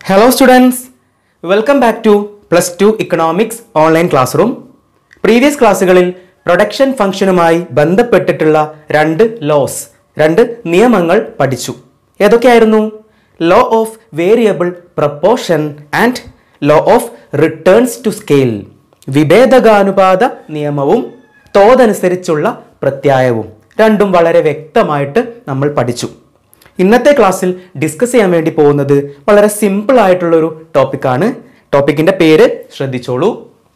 hello students welcome back to plus two economics online class room previous ക്ലാസ്സുകളിൽ production ഫംഗ്ഷനുമായി ബന്ധപ്പെട്ടിട്ടുള്ള രണ്ട് laws രണ്ട് നിയമങ്ങൾ പഠിച്ചു ഏതൊക്കെയായിരുന്നു law of variable proportion and law of returns to scale വിഭേദകാനുപാത നിയമവും തോതനുസരിച്ചുള്ള പ്രത്യായവും രണ്ടും വളരെ വ്യക്തമായിട്ട് നമ്മൾ പഠിച്ചു ഇന്നത്തെ ക്ലാസ്സിൽ ഡിസ്കസ് ചെയ്യാൻ വേണ്ടി പോകുന്നത് വളരെ സിമ്പിൾ ആയിട്ടുള്ള ഒരു ടോപ്പിക്കാണ് ടോപ്പിക്കിന്റെ പേര് ശ്രദ്ധിച്ചോളൂ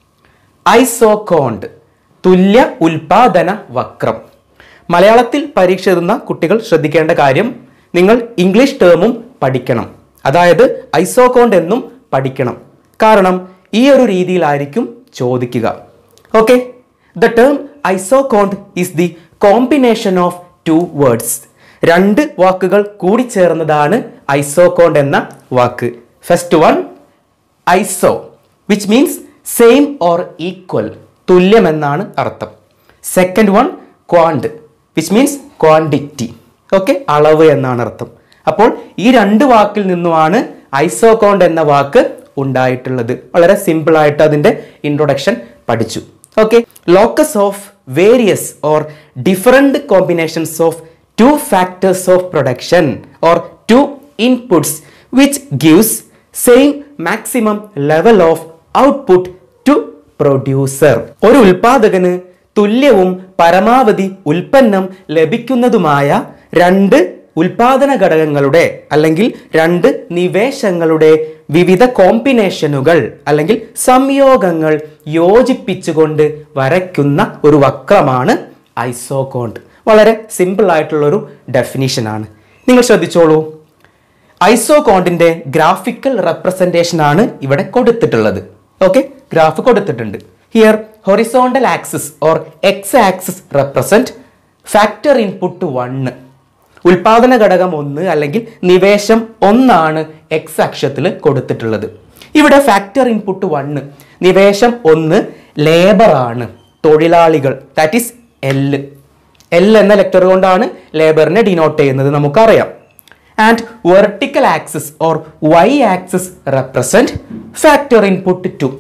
ഐസോകോണ്ട് തുല്യ ഉൽപാദന വക്രം മലയാളത്തിൽ പരീക്ഷ എഴുതുന്ന കുട്ടികൾ ശ്രദ്ധിക്കേണ്ട കാര്യം നിങ്ങൾ ഇംഗ്ലീഷ് ടേമും പഠിക്കണം അതായത് ഐസോകോണ്ട് എന്നും പഠിക്കണം കാരണം ഈ ഒരു രീതിയിലായിരിക്കും ചോദിക്കുക okay the term isoquant is the combination of two words രണ്ട് വാക്കുകൾ കൂടിച്ചേർന്നതാണ് ഐസോകോണ്ട് എന്ന വാക്ക് first one iso which means same or equal തുല്യം എന്നാണ് അർത്ഥം second one quant which means quantity okay അളവ് എന്നാണ് അർത്ഥം അപ്പോൾ ഈ രണ്ട് വാക്കിൽ നിന്നുമാണ് ഐസോകോണ്ട് എന്ന വാക്ക് ഉണ്ടായിട്ടുള്ളത് വളരെ സിമ്പിൾ ആയിട്ട് അതിന്റെ ഇൻട്രൊഡക്ഷൻ പഠിച്ചു okay locus of various or different combinations of two factors of production or two inputs which gives same maximum level of output to producer ഒരു ഉൽപാദകന് തുല്യവും പരമാവധി ഉൽപ്പന്നം ലഭിക്കുന്നതുമായ രണ്ട് ഉൽപാദന ഘടകങ്ങളുടെ അല്ലെങ്കിൽ രണ്ട് നിവേശങ്ങളുടെ വിവിധ കോമ്പിനേഷനുകൾ അല്ലെങ്കിൽ സംയോഗങ്ങൾ യോജിപ്പിച്ചുകൊണ്ട് വരയ്ക്കുന്ന ഒരു വക്രമാണ് ഐസോകോണ്ട് വളരെ സിമ്പിൾ ആയിട്ടുള്ള ഒരു ഡെഫിനിഷനാണ് നിങ്ങൾ ശ്രദ്ധിച്ചോളൂ ഐസോകോണ്ടിന്റെ ഗ്രാഫിക്കൽ റെപ്രസെന്റേഷൻ ആണ് ഇവിടെ കൊടുത്തിട്ടുള്ളത് ഓക്കെ ഗ്രാഫ് കൊടുത്തിട്ടുണ്ട് here horizontal axis or X axis represent factor input one ഉൽപാദന ഘടകം ഒന്ന് അല്ലെങ്കിൽ നിവേശം ഒന്നാണ് എക്സ് അക്ഷത്തിൽ കൊടുത്തിട്ടുള്ളത് ഇവിടെ ഫാക്ടർ ഇൻപുട്ട് വണ്ണ് നിവേശം ഒന്ന് ലേബർ ആണ് തൊഴിലാളികൾ ദാറ്റ് ഈസ് എല് എൽ എന്ന ലെക്ടർ കൊണ്ടാണ് ലേബറിനെ ഡിനോട്ട് ചെയ്യുന്നത് നമുക്കറിയാം and vertical axis or Y axis represent factor input two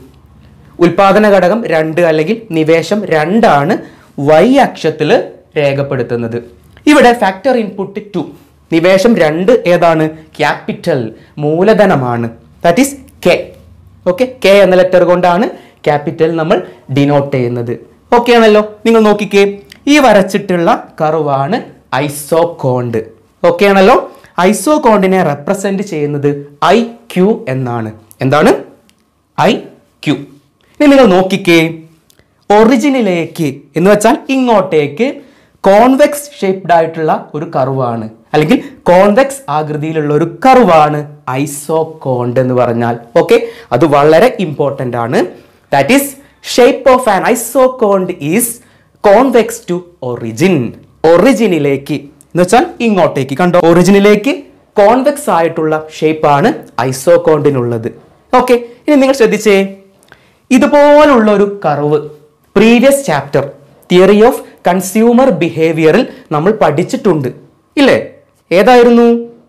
ഉൽപാദന ഘടകം രണ്ട് അല്ലെങ്കിൽ നിവേശം രണ്ടാണ് വൈ അക്ഷത്തിൽ രേഖപ്പെടുത്തുന്നത് ഇവിടെ ഫാക്ടർ ഇൻപുട്ട് ടു നിവേശം രണ്ട് ഏതാണ് ക്യാപിറ്റൽ മൂലധനമാണ് that is K okay K എന്ന ലെറ്റർ കൊണ്ടാണ് ക്യാപിറ്റൽ നമ്മൾ ഡിനോട്ട് ചെയ്യുന്നത് ഓക്കെ ആണല്ലോ നിങ്ങൾ നോക്കിക്കേ ഈ വരച്ചിട്ടുള്ള കറുവാണ് ഐസോകോണ്ട് ഓക്കെ ആണല്ലോ ഐസോകോണ്ടിനെ റെപ്രസെന്റ് ചെയ്യുന്നത് ഐ ക്യു എന്നാണ് എന്താണ് ഐ ക്യു ഇനി നിങ്ങൾ നോക്കിക്കേ ഒറിജിനിലേക്ക് എന്ന് വെച്ചാൽ ഇങ്ങോട്ടേക്ക് കോൺവെക്സ് ഷേപ്ഡ് ആയിട്ടുള്ള ഒരു കർവാണ് അല്ലെങ്കിൽ കോൺവെക്സ് ആകൃതിയിലുള്ള ഒരു കർവാണ് ഐസോകോണ്ട് എന്ന് പറഞ്ഞാൽ ഓക്കെ അത് വളരെ ഇമ്പോർട്ടൻ്റ് ആണ് that is shape of an isoquant is convex to origin ഒറിജിനിലേക്ക് എന്ന് വെച്ചാൽ ഇങ്ങോട്ടേക്ക് കണ്ടോ ഒറിജിനിലേക്ക് കോൺവെക്സ് ആയിട്ടുള്ള ഷേപ്പാണ് ഐസോകോണ്ടിനുള്ളത് ഓക്കെ ഇനി നിങ്ങൾ ശ്രദ്ധിച്ചേ ഇതുപോലുള്ള ഒരു curve previous chapter theory of consumer ബിഹേവിയറിൽ നമ്മൾ പഠിച്ചിട്ടുണ്ട് ഇല്ലേ ഏതായിരുന്നു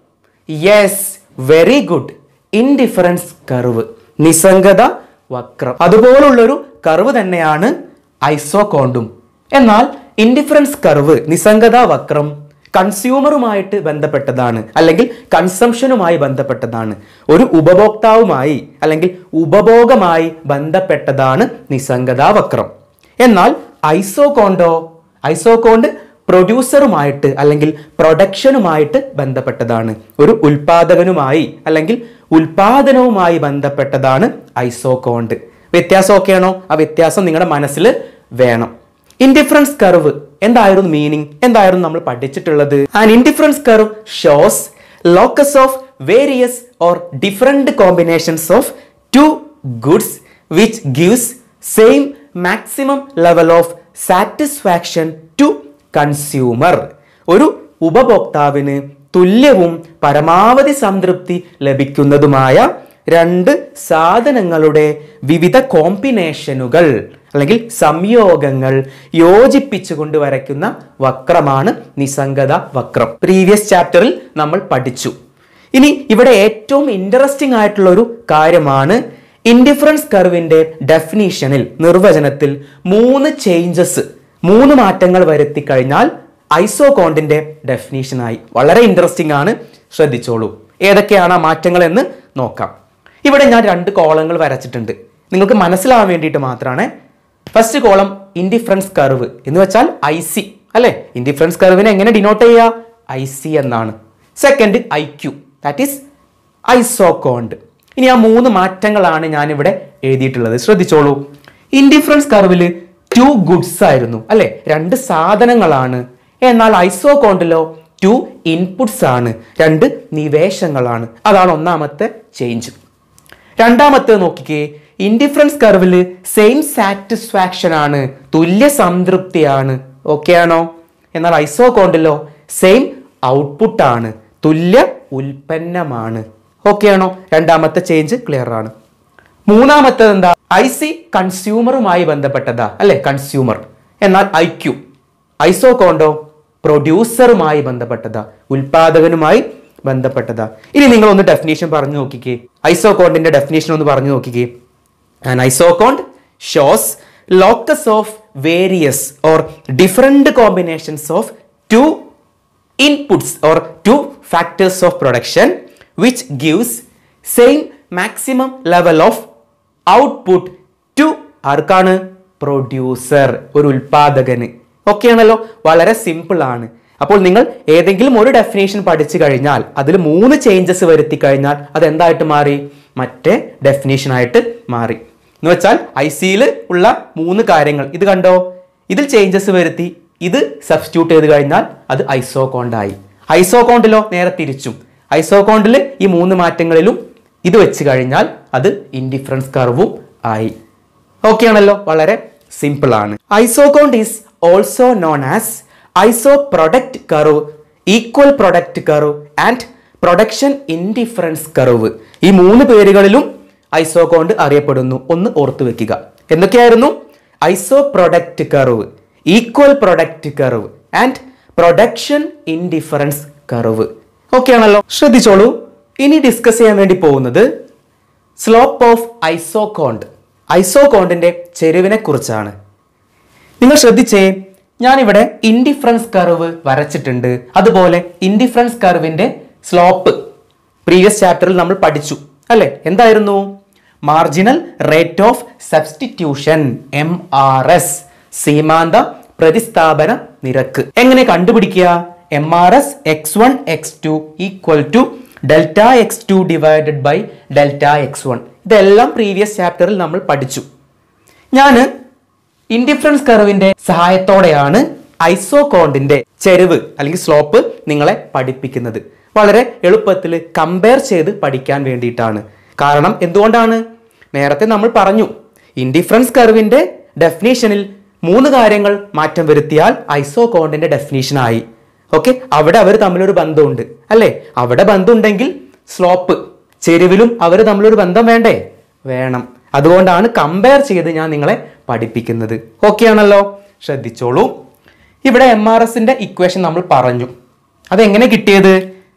yes very good indifference curve നിസ്സംഗത വക്രം അതുപോലുള്ളൊരു കർവ് തന്നെയാണ് ഐസോകോണ്ടും എന്നാൽ ഇൻഡിഫറൻസ് കർവ് നിസ്സംഗത വക്രം കൺസ്യൂമറുമായിട്ട് ബന്ധപ്പെട്ടതാണ് അല്ലെങ്കിൽ കൺസംഷനുമായി ബന്ധപ്പെട്ടതാണ് ഒരു ഉപഭോക്താവുമായി അല്ലെങ്കിൽ ഉപഭോഗമായി ബന്ധപ്പെട്ടതാണ് നിസ്സംഗതാ വക്രം എന്നാൽ ഐസോകോണ്ടോ ഐസോകോണ്ട് പ്രൊഡ്യൂസറുമായിട്ട് അല്ലെങ്കിൽ പ്രൊഡക്ഷനുമായിട്ട് ബന്ധപ്പെട്ടതാണ് ഒരു ഉൽപാദകനുമായി അല്ലെങ്കിൽ ഉൽപാദനവുമായി ബന്ധപ്പെട്ടതാണ് ഐസോകോണ്ട് വ്യത്യാസം ഒക്കെയാണോ ആ വ്യത്യാസം നിങ്ങളുടെ മനസ്സിൽ വേണം ഇൻഡിഫറൻസ് കർവ് എന്തായിരുന്നു മീനിങ് എന്തായിരുന്നു നമ്മൾ പഠിച്ചിട്ടുള്ളത് and indifference curve shows locus of various or different combinations of two goods which gives same maximum level of satisfaction to consumer ഒരു ഉപഭോക്താവിന് തുല്യവും പരമാവധി സംതൃപ്തി ലഭിക്കുന്നതുമായ രണ്ട് സാധനങ്ങളുടെ വിവിധ കോമ്പിനേഷനുകൾ അല്ലെങ്കിൽ സംയോഗങ്ങൾ യോജിപ്പിച്ചുകൊണ്ട് വരയ്ക്കുന്ന വക്രമാണ് നിസംഗത വക്രം പ്രീവിയസ് ചാപ്റ്ററിൽ നമ്മൾ പഠിച്ചു ഇനി ഇവിടെ ഏറ്റവും ഇൻട്രസ്റ്റിംഗ് ആയിട്ടുള്ള ഒരു കാര്യമാണ് ഇൻഡിഫറൻസ് കർവിന്റെ ഡെഫിനീഷനിൽ നിർവചനത്തിൽ മൂന്ന് ചേഞ്ചസ് മൂന്ന് മാറ്റങ്ങൾ വരുത്തി കഴിഞ്ഞാൽ ഐസോകോണ്ടിന്റെ ഡെഫിനീഷനായി വളരെ ഇൻട്രസ്റ്റിംഗ് ആണ് ശ്രദ്ധിച്ചോളൂ ഏതൊക്കെയാണ് ആ മാറ്റങ്ങൾ എന്ന് നോക്കാം ഇവിടെ ഞാൻ രണ്ട് കോളങ്ങൾ വരച്ചിട്ടുണ്ട് നിങ്ങൾക്ക് മനസ്സിലാവാൻ വേണ്ടിയിട്ട് മാത്രമാണ് ഫസ്റ്റ് കോളം ഇൻഡിഫറൻസ് കർവ് എന്ന് വെച്ചാൽ ഐ സി അല്ലെ ഇൻഡിഫറൻസ് കർവിനെ എങ്ങനെ ഡിനോട്ട് ചെയ്യുക ഐ സി എന്നാണ് second I Q that is isoquant ഇനി ആ മൂന്ന് മാറ്റങ്ങളാണ് ഞാനിവിടെ എഴുതിയിട്ടുള്ളത് ശ്രദ്ധിച്ചോളൂ ഇൻഡിഫറൻസ് കർവിൽ ടു ഗുഡ്സ് ആയിരുന്നു അല്ലെ രണ്ട് സാധനങ്ങളാണ് എന്നാൽ ഐസോകോണ്ടിലോ ടു ഇൻപുട്സ് ആണ് രണ്ട് നിവേശങ്ങളാണ് അതാണ് ഒന്നാമത്തെ ചേഞ്ച് രണ്ടാമത്തെ നോക്കിക്കേ ഇൻഡിഫറൻസ് കർവിൽ സെയിം സാറ്റിസ്ഫാക്ഷൻ ആണ് തുല്യ സംതൃപ്തിയാണ് ഓക്കെ ആണോ എന്നാൽ ഐസോകോണ്ടിലോ സെയിം ഔട്ട്പുട്ട് ആണ് തുല്യ ഉൽപ്പന്നമാണ് ഓക്കെ ആണോ രണ്ടാമത്തെ ചേഞ്ച് ക്ലിയർ ആണ് മൂന്നാമത്തേത് എന്താ ഐ സി കൺസ്യൂമറുമായി ബന്ധപ്പെട്ടതാ അല്ലെ കൺസ്യൂമർ എന്നാൽ ഐ ക്യു ഐസോകോണ്ടോ പ്രൊഡ്യൂസറുമായി ബന്ധപ്പെട്ടതാ ഉൽപാദകനുമായി ബന്ധപ്പെട്ടതാ ഇനി നിങ്ങൾ ഒന്ന് ഡെഫിനേഷൻ പറഞ്ഞു നോക്കിക്കേ ഐസോകോണ്ടിന്റെ ഡെഫിനേഷൻ ഒന്ന് പറഞ്ഞു നോക്കിക്കേ and isoquant shows locus of various or different combinations of two inputs or two factors of production which gives same maximum level of output to ആർക്കാണ് പ്രൊഡ്യൂസർ ഒരു ഉൽപാദകന് ഓക്കെ ആണല്ലോ വളരെ സിമ്പിൾ ആണ് അപ്പോൾ നിങ്ങൾ ഏതെങ്കിലും ഒരു ഡെഫിനേഷൻ പഠിച്ചു കഴിഞ്ഞാൽ അതിൽ മൂന്ന് ചേഞ്ചസ് വരുത്തി കഴിഞ്ഞാൽ അത് എന്തായിട്ട് മാറി മറ്റേ ഡെഫിനേഷൻ ആയിട്ട് മാറി എന്ന് വെച്ചാൽ ഐ സിയിൽ ഉള്ള മൂന്ന് കാര്യങ്ങൾ ഇത് കണ്ടോ ഇതിൽ ചേഞ്ചസ് വരുത്തി ഇത് സബ്സ്റ്റിറ്റ്യൂട്ട് ചെയ്ത് കഴിഞ്ഞാൽ അത് ഐസോകോണ്ടായി ഐസോകോണ്ടിലോ നേരെ തിരിച്ചും ഐസോകോണ്ടിൽ ഈ മൂന്ന് മാറ്റങ്ങളിലും ഇത് വെച്ച് കഴിഞ്ഞാൽ അത് ഇൻഡിഫറൻസ് കർവും ആയി ഓക്കെ ആണല്ലോ വളരെ സിമ്പിൾ ആണ് isoquant is also known as iso product curve equal product curve and production indifference curve ഈ മൂന്ന് പേരുകളിലും ഐസോകോണ്ട് അറിയപ്പെടുന്നു ഒന്ന് ഓർത്തു വെക്കുക എന്തൊക്കെയായിരുന്നു iso product curve equal product curve and production indifference curve okay ആണല്ലോ ശ്രദ്ധിച്ചോളൂ ഇനി ഡിസ്കസ് ചെയ്യാൻ വേണ്ടി പോകുന്നത് സ്ലോപ്പ് ഓഫ് ഐസോകോണ്ട് ഐസോകോണ്ടിന്റെ ചെരുവിനെ കുറിച്ചാണ് നിങ്ങൾ ശ്രദ്ധിച്ചേ ഞാനിവിടെ ഇൻഡിഫറൻസ് കർവ് വരച്ചിട്ടുണ്ട് അതുപോലെ ഇൻഡിഫറൻസ് കർവിന്റെ സ്ലോപ്പ് പ്രീവിയസ് ചാപ്റ്ററിൽ നമ്മൾ പഠിച്ചു അല്ലെ എന്തായിരുന്നു marginal rate of substitution M R S സീമാന്ത പ്രതിസ്ഥാപന നിരക്ക് എങ്ങനെ കണ്ടുപിടിക്കുക M R S X one X two equal to delta X two divided by delta X one ഇതെല്ലാം പ്രീവിയസ് ചാപ്റ്ററിൽ നമ്മൾ പഠിച്ചു ഞാൻ ഇൻഡിഫറൻസ് കർവിന്റെ സഹായത്തോടെയാണ് ഐസോകോണ്ടിന്റെ ചെരുവ് അല്ലെങ്കിൽ സ്ലോപ്പ് നിങ്ങളെ പഠിപ്പിക്കുന്നത് വളരെ എളുപ്പത്തിൽ കമ്പയർ ചെയ്ത് പഠിക്കാൻ വേണ്ടിയിട്ടാണ് കാരണം എന്തുകൊണ്ടാണ് നേരത്തെ നമ്മൾ പറഞ്ഞു ഇൻഡിഫറൻസ് കർവിന്റെ ഡെഫിനേഷനിൽ മൂന്ന് കാര്യങ്ങൾ മാറ്റം വരുത്തിയാൽ ഐസോകോണ്ടിന്റെ ഡെഫിനേഷനായി ഓക്കെ അവിടെ അവർ തമ്മിലൊരു ബന്ധമുണ്ട് അല്ലേ അവിടെ ബന്ധമുണ്ടെങ്കിൽ സ്ലോപ്പ് ചെരുവിലും അവർ തമ്മിലൊരു ബന്ധം വേണ്ടേ വേണം അതുകൊണ്ടാണ് കമ്പയർ ചെയ്ത് ഞാൻ നിങ്ങളെ പഠിപ്പിക്കുന്നത് ഓക്കെ ആണല്ലോ ശ്രദ്ധിച്ചോളൂ ഇവിടെ എം ആർ എസിന്റെ ഇക്വേഷൻ നമ്മൾ പറഞ്ഞു അതെങ്ങനെ കിട്ടിയത്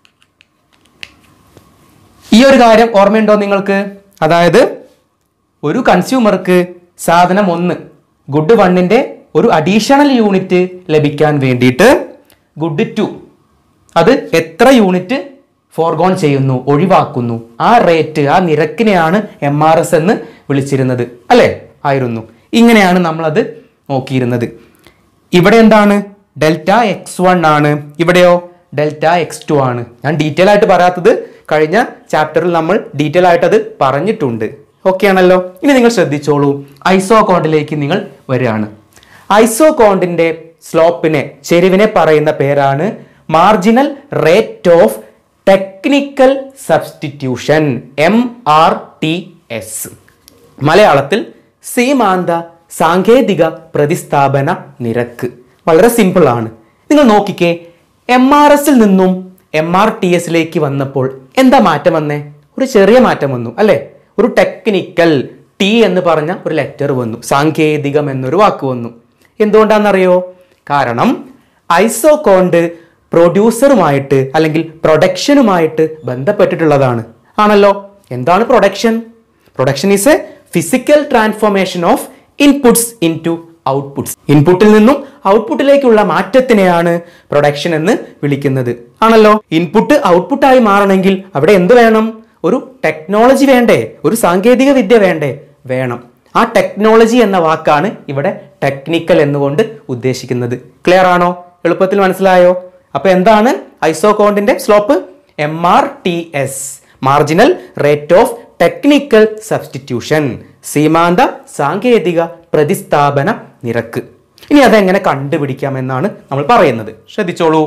ഈ ഒരു കാര്യം ഓർമ്മയുണ്ടോ നിങ്ങൾക്ക് അതായത് ഒരു കൺസ്യൂമർക്ക് സാധനം ഒന്ന് ഗുഡ് വണ്ണിന്റെ ഒരു അഡീഷണൽ യൂണിറ്റ് ലഭിക്കാൻ വേണ്ടിയിട്ട് ഗുഡ് ടു അത് എത്ര യൂണിറ്റ് ഫോർഗോൺ ചെയ്യുന്നു ഒഴിവാക്കുന്നു ആ റേറ്റ് ആ നിരക്കിനെയാണ് എം ആർ എസ് എന്ന് വിളിച്ചിരുന്നത് അല്ലേ ആയിരുന്നു ഇങ്ങനെയാണ് നമ്മളത് നോക്കിയിരുന്നത് ഇവിടെ എന്താണ് ഡെൽറ്റ എക്സ് വൺ ആണ് ഇവിടെയോ ഡെൽറ്റ എക്സ് ടു ആണ് ഞാൻ ഡീറ്റെയിൽ ആയിട്ട് പറയാത്തത് കഴിഞ്ഞ ചാപ്റ്ററിൽ നമ്മൾ ഡീറ്റെയിൽ ആയിട്ട് അത് പറഞ്ഞിട്ടുണ്ട് ഓക്കെ ആണല്ലോ ഇനി നിങ്ങൾ ശ്രദ്ധിച്ചോളൂ ഐസോകോണ്ടിലേക്ക് നിങ്ങൾ വരികയാണ് ഐസോകോണ്ടിന്റെ സ്ലോപ്പിനെ ചെരിവിനെ പറയുന്ന പേരാണ് marginal rate of technical substitution M R T S മലയാളത്തിൽ സീമാന്ത സാങ്കേതിക പ്രതിസ്ഥാപന നിരക്ക് വളരെ സിമ്പിൾ ആണ് നിങ്ങൾ നോക്കിക്കേ എം ആർ എസിൽ നിന്നും എം ആർ ടി എസിലേക്ക് വന്നപ്പോൾ എന്താ മാറ്റം വന്നേ ഒരു ചെറിയ മാറ്റം വന്നു അല്ലെ ഒരു ടെക്നിക്കൽ ടി എന്ന് പറഞ്ഞ ഒരു ലെറ്റർ വന്നു സാങ്കേതികം എന്നൊരു വാക്ക് വന്നു എന്തുകൊണ്ടാണെന്നറിയോ കാരണം ഐസോകോണ്ട് പ്രൊഡ്യൂസറുമായിട്ട് അല്ലെങ്കിൽ പ്രൊഡക്ഷനുമായിട്ട് ബന്ധപ്പെട്ടിട്ടുള്ളതാണ് ആണല്ലോ എന്താണ് production production is a physical transformation of inputs into outputs ഇൻപുട്ടിൽ നിന്നും ഔട്ട്പുട്ടിലേക്കുള്ള മാറ്റത്തിനെയാണ് പ്രൊഡക്ഷൻ എന്ന് വിളിക്കുന്നത് ആണല്ലോ ഇൻപുട്ട് ഔട്ട്പുട്ടായി മാറണമെങ്കിൽ അവിടെ എന്ത് വേണം ഒരു ടെക്നോളജി വേണ്ടേ ഒരു സാങ്കേതിക വിദ്യ വേണ്ടേ വേണം ആ ടെക്നോളജി എന്ന വാക്കാണ് ഇവിടെ ടെക്നിക്കൽ എന്നുകൊണ്ട് ഉദ്ദേശിക്കുന്നത് ക്ലിയർ ആണോ എളുപ്പത്തിൽ മനസ്സിലായോ അപ്പൊ എന്താണ് ഐസോകോണ്ടിന്റെ slope M R T S marginal rate of technical substitution സീമാന്ത സാങ്കേതിക പ്രതിസ്ഥാപന നിരക്ക് ഇനി അതെങ്ങനെ കണ്ടുപിടിക്കാം എന്നാണ് നമ്മൾ പറയുന്നത് ശ്രദ്ധിച്ചോളൂ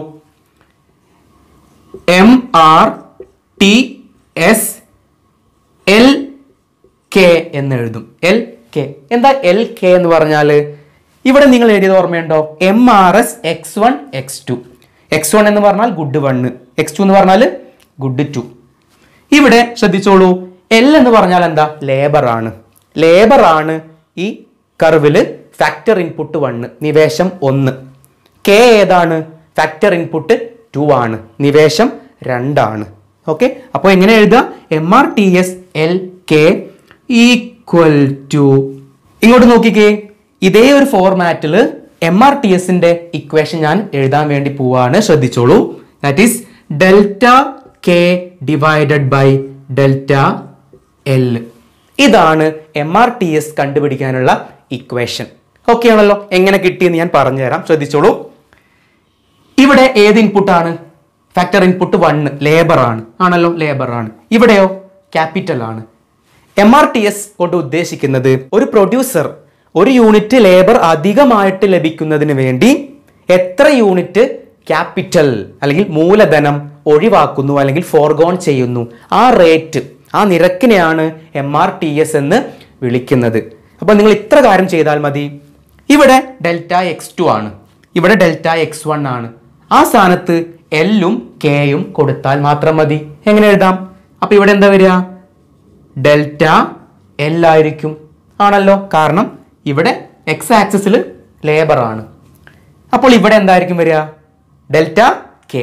M R T S L K എന്ന് എഴുതും എൽ കെ എന്താ എൽ കെ എന്ന് പറഞ്ഞാൽ ഇവിടെ നിങ്ങൾ എഴുതിയത് ഓർമ്മയുണ്ടോ M R S X one X two X one എന്ന് പറഞ്ഞാൽ ഗുഡ് വണ്ണ് എക്സ് ടു എന്ന് പറഞ്ഞാൽ ഗുഡ് ടു ഇവിടെ ശ്രദ്ധിച്ചോളൂ എൽ എന്ന് പറഞ്ഞാൽ എന്താ ലേബർ ആണ് ലേബർ ആണ് ഈ കർവില് ഫാക്ടർ ഇൻപുട്ട് വണ്ണ് നിവേശം ഒന്ന് കെ ഏതാണ് ഫാക്ടർ ഇൻപുട്ട് ടു ആണ് നിവേശം രണ്ടാണ് ഓക്കെ അപ്പോൾ എങ്ങനെ എഴുതുക M R T S L K equal to ഇങ്ങോട്ട് നോക്കിക്കേ ഇതേ ഒരു ഫോർമാറ്റിൽ എം ആർ ടി എസിന്റെ ഇക്വേഷൻ ഞാൻ എഴുതാൻ വേണ്ടി പോവാണ് ശ്രദ്ധിച്ചോളൂ that is delta K divided by delta L ഇതാണ് എം ആർ ടി എസ് കണ്ടുപിടിക്കാനുള്ള ഇക്വേഷൻ ഓക്കെ ആണല്ലോ എങ്ങനെ കിട്ടിയെന്ന് ഞാൻ പറഞ്ഞുതരാം ശ്രദ്ധിച്ചോളൂ ഇവിടെ ഏത് ഇൻപുട്ടാണ് ഫാക്ടർ ഇൻപുട്ട് വണ്ണ് ലേബർ ആണ് ആണല്ലോ ലേബർ ആണ് ഇവിടെയോ ക്യാപിറ്റൽ ആണ് എം ആർ ടി എസ് കൊണ്ട് ഉദ്ദേശിക്കുന്നത് ഒരു പ്രൊഡ്യൂസർ ഒരു യൂണിറ്റ് ലേബർ അധികമായിട്ട് ലഭിക്കുന്നതിന് വേണ്ടി എത്ര യൂണിറ്റ് ക്യാപിറ്റൽ അല്ലെങ്കിൽ മൂലധനം ഒഴിവാക്കുന്നു അല്ലെങ്കിൽ ഫോർഗോൺ ചെയ്യുന്നു ആ റേറ്റ് ആ നിരക്കിനെയാണ് എം ആർ ടി എസ് എന്ന് വിളിക്കുന്നത് അപ്പോൾ നിങ്ങൾ ഇത്ര കാര്യം ചെയ്താൽ മതി ഇവിടെ ഡെൽറ്റ എക്സ് ടു ആണ് ഇവിടെ ഡെൽറ്റ എക്സ് വൺ ആണ് ആ സ്ഥാനത്ത് എല്ലും കെയും കൊടുത്താൽ മാത്രം മതി എങ്ങനെ എഴുതാം അപ്പൊ ഇവിടെ എന്താ വരിക ഡെൽറ്റ എൽ ആയിരിക്കും ആണല്ലോ കാരണം ഇവിടെ എക്സ് ആക്സിസിൽ ലേബർ ആണ് അപ്പോൾ ഇവിടെ എന്തായിരിക്കും വരിക ഡെൽറ്റ കെ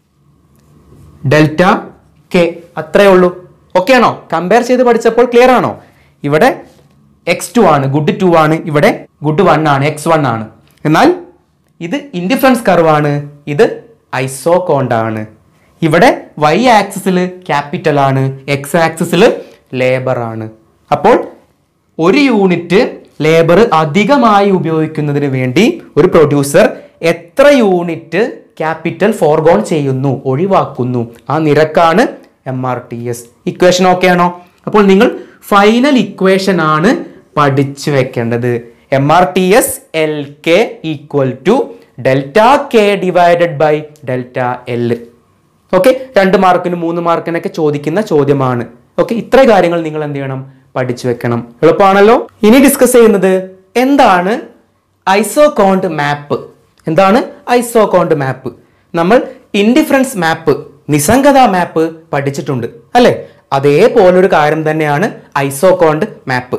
ഡെൽറ്റ കെ അത്രേ ഉള്ളൂ ഓക്കെ ആണോ കമ്പയർ ചെയ്ത് പഠിച്ചപ്പോൾ ക്ലിയർ ആണോ ഇവിടെ എക്സ് ടു ആണ് ഗുഡ് ടു ആണ് ഇവിടെ ഗുഡ് വൺ ആണ് എക്സ് വൺ ആണ് എന്നാൽ ഇത് ഇൻഡിഫറൻസ് കർവ് ആണ് ഇത് ഐസോ ആണ് ഇവിടെ വൈ ആക്സിസിൽ ക്യാപിറ്റൽ ആണ് എക്സ് ആക്സിസിൽ ലേബർ ആണ് അപ്പോൾ ഒരു യൂണിറ്റ് ലേബർ അധികമായി ഉപയോഗിക്കുന്നതിന് വേണ്ടി ഒരു പ്രൊഡ്യൂസർ എത്ര യൂണിറ്റ് ക്യാപിറ്റൽ ഫോർഗോൺ ചെയ്യുന്നു ഒഴിവാക്കുന്നു ആ നിരക്കാണ് M R T S equation okay ആണോ അപ്പോൾ നിങ്ങൾ ഫൈനൽ ഇക്വേഷൻ ആണ് പഠിച്ചു വെക്കേണ്ടത് M R T S L K equal to delta K divided by delta L okay രണ്ട് മാർക്കിന് മൂന്ന് മാർക്കിനൊക്കെ ചോദിക്കുന്ന ചോദ്യമാണ് ഓക്കെ ഇത്ര കാര്യങ്ങൾ നിങ്ങൾ എന്ത് ചെയ്യണം പഠിച്ചു വെക്കണം എളുപ്പമാണല്ലോ ഇനി ഡിസ്കസ് ചെയ്യുന്നത് എന്താണ് ഐസോകോണ്ട് മാപ്പ് എന്താണ് ഐസോകോണ്ട് മാപ്പ് നമ്മൾ ഇൻഡിഫറൻസ് മാപ്പ് നിസ്സംഗത മാപ്പ് പഠിച്ചിട്ടുണ്ട് അല്ലേ അതേപോലൊരു കാര്യം തന്നെയാണ് isoquant map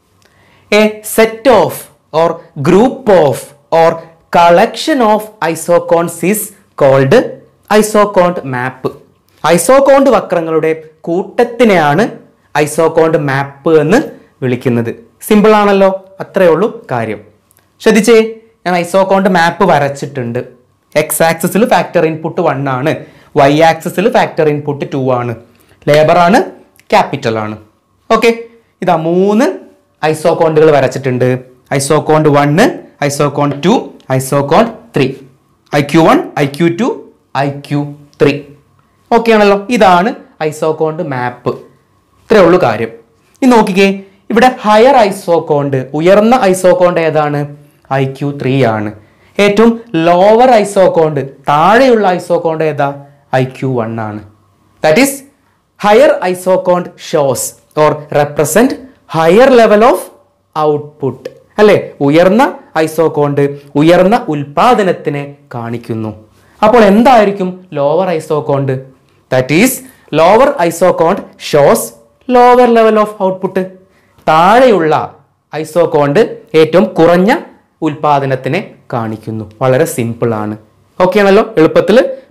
a set of or group of or collection of isoquants is called isoquant map isoquant വക്രങ്ങളുടെ കൂട്ടത്തിനെയാണ് ഐസോകോണ്ട് മാപ്പ് എന്ന് വിളിക്കുന്നത് സിമ്പിൾ ആണല്ലോ അത്രേ ഉള്ളൂ കാര്യം ശ്രദ്ധിച്ചേ ഞാൻ ഐസോകോണ്ട് മാപ്പ് വരച്ചിട്ടുണ്ട് എക്സ് ആക്സിസിൽ ഫാക്ടർ ഇൻപുട്ട് വൺ ആണ് വൈ ആക്സിസിൽ ഫാക്ടർ ഇൻപുട്ട് ടു ആണ് ലേബർ ആണ് ക്യാപിറ്റൽ ആണ് ഓക്കെ ഇതാ മൂന്ന് ഐസോകോണ്ടുകൾ വരച്ചിട്ടുണ്ട് isoquant one isoquant two isoquant three I Q one I Q two I Q three okay ആണല്ലോ ഇതാണ് ഐസോകോണ്ട് മാപ്പ് ഇത്രേ ഉള്ളൂ കാര്യം ഇനി നോക്കിക്കേ ഇവിടെ ഹയർ ഐസോകോണ്ട് ഉയർന്ന ഐസോകോണ്ട് ഏതാണ് ഐ ക്യു ത്രീ ആണ് ഏറ്റവും ലോവർ ഐസോകോണ്ട് താഴെയുള്ള ഐസോകോണ്ട് ഏതാ ഐ ക്യു വൺ ആണ് that is higher isoquant shows or represent higher level of output അല്ലെ ഉയർന്ന ഐസോകോണ്ട് ഉയർന്ന ഉൽപാദനത്തിനെ കാണിക്കുന്നു അപ്പോൾ എന്തായിരിക്കും lower isoquant that is lower isoquant shows lower level of output താഴെയുള്ള ഐസോകോണ്ട് ഏറ്റവും കുറഞ്ഞ ഉൽപാദനത്തിനെ കാണിക്കുന്നു വളരെ സിമ്പിൾ ആണ് ഓക്കെ ആണല്ലോ എളുപ്പത്തിൽ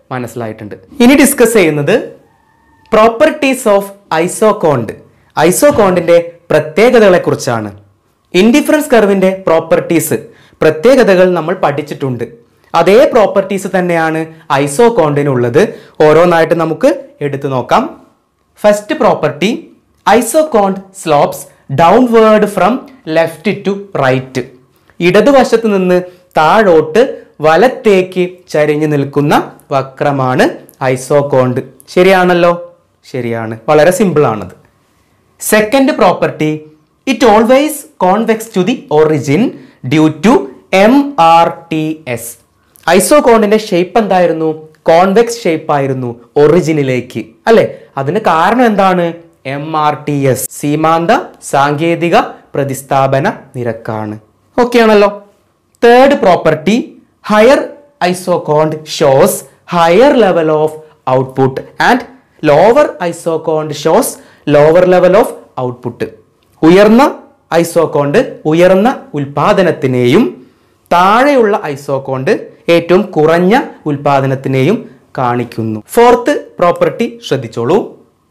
മനസ്സിലായിട്ടുണ്ട് ഇനി ഡിസ്കസ് ചെയ്യുന്നത് പ്രോപ്പർട്ടീസ് ഓഫ് ഐസോകോണ്ട് ഐസോകോണ്ടിന്റെ പ്രത്യേകതകളെ കുറിച്ചാണ് ഇൻഡിഫറൻസ് കർവിന്റെ പ്രോപ്പർട്ടീസ് പ്രത്യേകതകൾ നമ്മൾ പഠിച്ചിട്ടുണ്ട് അതേ പ്രോപ്പർട്ടീസ് തന്നെയാണ് ഐസോകോണ്ടിനുള്ളത് ഓരോന്നായിട്ട് നമുക്ക് എടുത്തു നോക്കാം first property isoquant slopes downward from left to right ഇടതുവശത്ത് നിന്ന് താഴോട്ട് വലത്തേക്ക് ചരിഞ്ഞു നിൽക്കുന്ന വക്രമാണ് ഐസോകോണ്ട് ശരിയാണല്ലോ ശരിയാണ് വളരെ സിമ്പിൾ ആണത് second property it always convex to the origin due to M R T S ഐസോകോണിന്റെ ഷേപ്പ് എന്തായിരുന്നു കോൺവെക്സ് ഷേപ്പ് ആയിരുന്നു ഒറിജിനിലേക്ക് അല്ലെ അതിന് കാരണം എന്താണ് എം ആർ ടി എസ് സീമാന്ത സാങ്കേതിക പ്രതിസ്ഥാപന നിരക്കാണ് ഓക്കെ ആണല്ലോ third property higher isoquant shows higher level of output and lower isoquant shows lower level of output ഉയർന്ന ഐസോകോണ്ട് ഉയർന്ന ഉൽപാദനത്തിനെയും താഴെയുള്ള ഐസോകോണ്ട് ഏറ്റവും കുറഞ്ഞ ഉൽപാദനത്തിനെയും കാണിക്കുന്നു ഫോർത്ത് പ്രോപ്പർട്ടി ശ്രദ്ധിച്ചോളൂ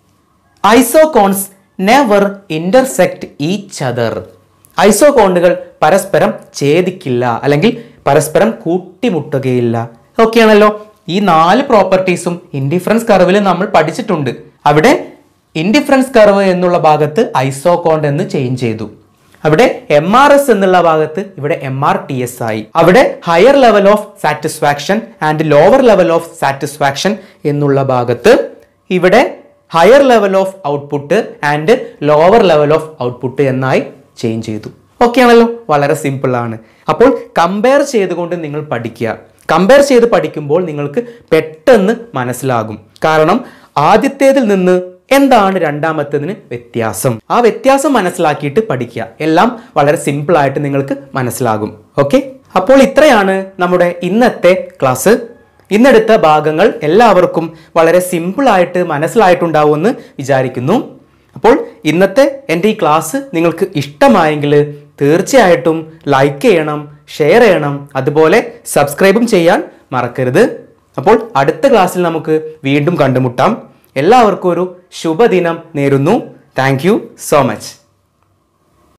isoquants never intersect each other ഐസോകോണ്ടുകൾ പരസ്പരം ഛേദിക്കില്ല അല്ലെങ്കിൽ പരസ്പരം കൂട്ടിമുട്ടുകയില്ല ഓക്കെയാണല്ലോ ഈ നാല് പ്രോപ്പർട്ടീസും ഇൻഡിഫറൻസ് കർവിൽ നമ്മൾ പഠിച്ചിട്ടുണ്ട് അവിടെ ഇൻഡിഫറൻസ് കർവ് എന്നുള്ള ഭാഗത്ത് ഐസോകോണ്ട് എന്ന് ചേഞ്ച് ചെയ്തു അവിടെ എം ആർ എസ് എന്നുള്ള ഭാഗത്ത് ഇവിടെ എം ആർ ടി എസ് ആയി അവിടെ higher level of satisfaction and lower level of satisfaction എന്നുള്ള ഭാഗത്ത് ഇവിടെ higher level of output and lower level of output എന്നായി ചേഞ്ച് ചെയ്തു ഓക്കെ ആണല്ലോ വളരെ സിമ്പിൾ ആണ് അപ്പോൾ കമ്പയർ ചെയ്തുകൊണ്ട് നിങ്ങൾ പഠിക്കുക കമ്പയർ ചെയ്ത് പഠിക്കുമ്പോൾ നിങ്ങൾക്ക് പെട്ടെന്ന് മനസ്സിലാകും കാരണം ആദ്യത്തേതിൽ നിന്ന് എന്താണ് രണ്ടാമത്തേതിന് വ്യത്യാസം ആ വ്യത്യാസം മനസ്സിലാക്കിയിട്ട് പഠിക്കുക എല്ലാം വളരെ സിമ്പിൾ ആയിട്ട് നിങ്ങൾക്ക് മനസ്സിലാകും ഓക്കെ അപ്പോൾ ഇത്രയാണ് നമ്മുടെ ഇന്നത്തെ ക്ലാസ് ഇന്നെടുത്ത ഭാഗങ്ങൾ എല്ലാവർക്കും വളരെ സിമ്പിൾ ആയിട്ട് മനസ്സിലായിട്ടുണ്ടാവുമെന്ന് വിചാരിക്കുന്നു അപ്പോൾ ഇന്നത്തെ എൻ്റെ ഈ ക്ലാസ് നിങ്ങൾക്ക് ഇഷ്ടമായെങ്കിൽ തീർച്ചയായിട്ടും ലൈക്ക് ചെയ്യണം ഷെയർ ചെയ്യണം അതുപോലെ സബ്സ്ക്രൈബും ചെയ്യാൻ മറക്കരുത് അപ്പോൾ അടുത്ത ക്ലാസ്സിൽ നമുക്ക് വീണ്ടും കണ്ടുമുട്ടാം എല്ലാവർക്കും ഒരു ശുഭദിനം നേരുന്നു താങ്ക് യു സോ മച്ച്